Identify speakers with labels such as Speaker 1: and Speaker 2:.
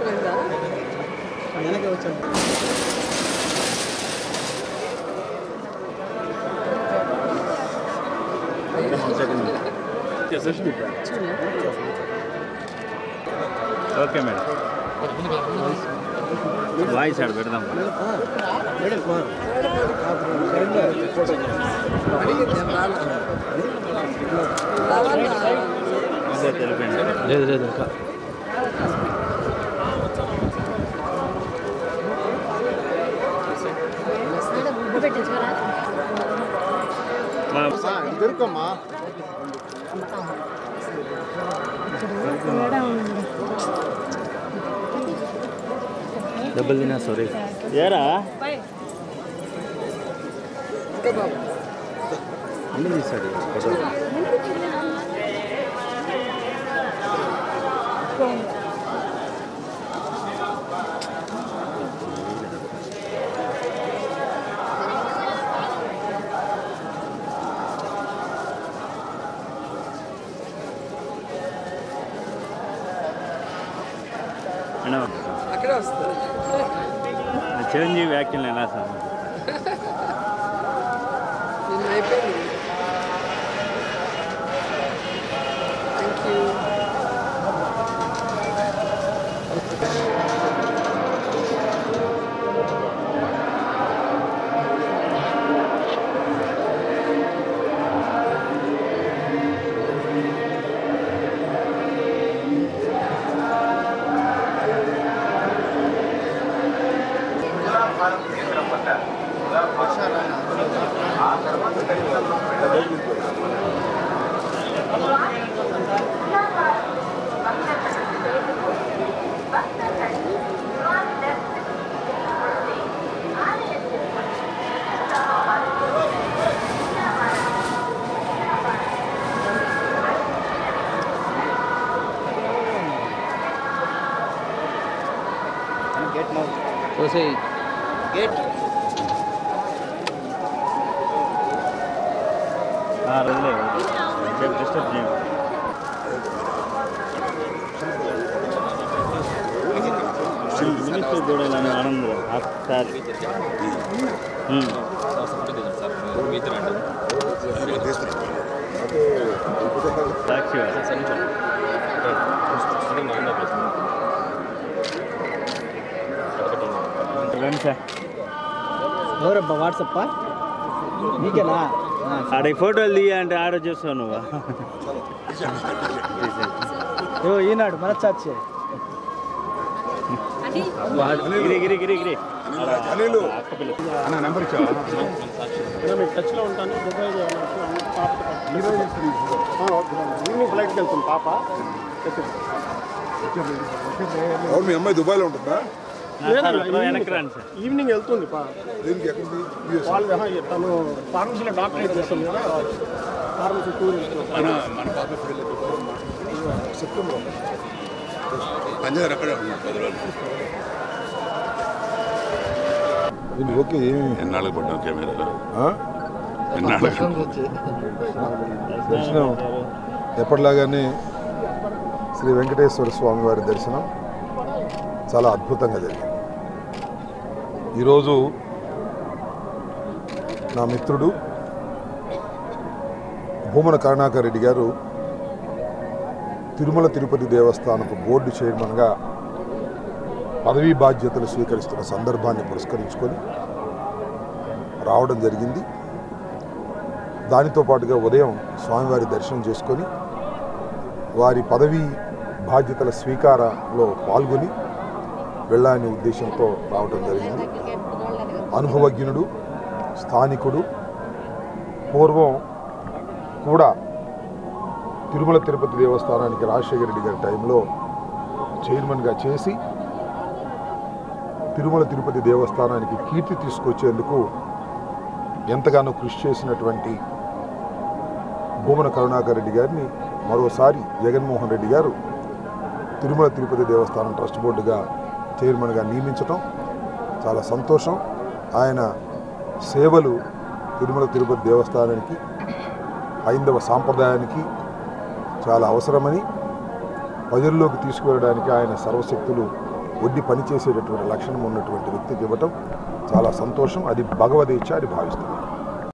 Speaker 1: కష్టమైందా
Speaker 2: వెనక్కి వచ్చాను
Speaker 3: okay madam voice ఆడ పెడదాం అదే తెలిపండి
Speaker 2: లేదు లేదు ఇంకా
Speaker 4: దొరుకమ్మా
Speaker 2: డబ్బులు తిన్నా సారీ
Speaker 3: ఏరా
Speaker 2: అన్నీ తీస్తాడు ఫోటో
Speaker 3: మేడం
Speaker 1: అక్కడే వస్తుంది
Speaker 3: చిరంజీవి వ్యాఖ్యలు ఎలా సార్
Speaker 1: నిన్న అయిపోయింది థ్యాంక్ యూ
Speaker 2: చూసి
Speaker 3: రోజులే రేపు డిస్టర్బ్ చేయండి మినిస్టర్ చూడాలని ఆనందం ఒకసారి ఉమ్. సాక్షి వారు. రండి సార్
Speaker 2: ఎవరబ్బా వాట్సప్పా నీకేనా
Speaker 3: ఆడ ఈ ఫోటోలు తీయ అంటే ఆడ చూస్తావు నువ్వు
Speaker 2: ఓ ఈనాడు మనచాచి
Speaker 3: గిరి గిరి గిరి గిరి
Speaker 4: అనిలు
Speaker 3: అక్క పిల్ల
Speaker 4: అన్న నెంబర్ ఇచ్చావా
Speaker 2: టచ్లో ఉంటాను దుబాయ్
Speaker 4: ఈవినింగ్ ఫ్లైట్కి వెళ్తుంది పాప అవును మీ అమ్మాయి దుబాయ్లో ఉంటుందా
Speaker 3: సార్, ఇక్కడ వెనక్కి రండి సార్
Speaker 2: ఈవినింగ్ వెళ్తుంది పా
Speaker 4: దీనికి ఎక్కడికి యూఎస్
Speaker 2: వాళ్ళు ఆహా, తను ఫార్మసీలో డాక్టరేట్ చేస్తుంది కదా ఫార్మసీ టూర్
Speaker 4: మన మన పాప సెప్టెంబర్ పంజాబ్ అక్కడే పది రోజులు ఇది ఓకే ఏమి
Speaker 5: ఎన్నాళ్ళకి పడ్డాం కెమెరాలో ఎన్నాళ్ళకి
Speaker 4: దర్శనం ఎప్పటిలాగానే శ్రీ వెంకటేశ్వర స్వామి వారి దర్శనం చాలా అద్భుతంగా జరిగింది ఈరోజు నా మిత్రుడు భూమన కరుణాకర్ రెడ్డి గారు తిరుమల తిరుపతి దేవస్థానపు బోర్డు చైర్మన్గా పదవీ బాధ్యతలు స్వీకరిస్తున్న సందర్భాన్ని పురస్కరించుకొని రావడం జరిగింది దానితో పాటుగా ఉదయం స్వామివారి దర్శనం చేసుకొని వారి పదవీ బాధ్యతల స్వీకారంలో పాల్గొని వెళ్ళాలనే ఉద్దేశంతో రావడం జరిగింది అనుభవజ్ఞుడు స్థానికుడు పూర్వం కూడా తిరుమల తిరుపతి దేవస్థానానికి రాజశేఖర రెడ్డి గారి టైంలో చైర్మన్గా చేసి తిరుమల తిరుపతి దేవస్థానానికి కీర్తి తీసుకొచ్చేందుకు ఎంతగానో కృషి చేసినటువంటి భూమన కరుణాకర్ రెడ్డి గారిని మరోసారి జగన్మోహన్ రెడ్డి గారు తిరుమల తిరుపతి దేవస్థానం ట్రస్ట్ బోర్డుగా చైర్మన్గా నియమించటం చాలా సంతోషం ఆయన సేవలు తిరుమల తిరుపతి దేవస్థానానికి హైందవ సాంప్రదాయానికి చాలా అవసరమని ప్రజల్లోకి తీసుకువెళ్ళడానికి ఆయన సర్వశక్తులు
Speaker 6: వడ్డీ పని చేసేటటువంటి లక్షణం ఉన్నటువంటి వ్యక్తికి ఇవ్వటం చాలా సంతోషం అది భగవదీచ్ఛ అని భావిస్తున్నాను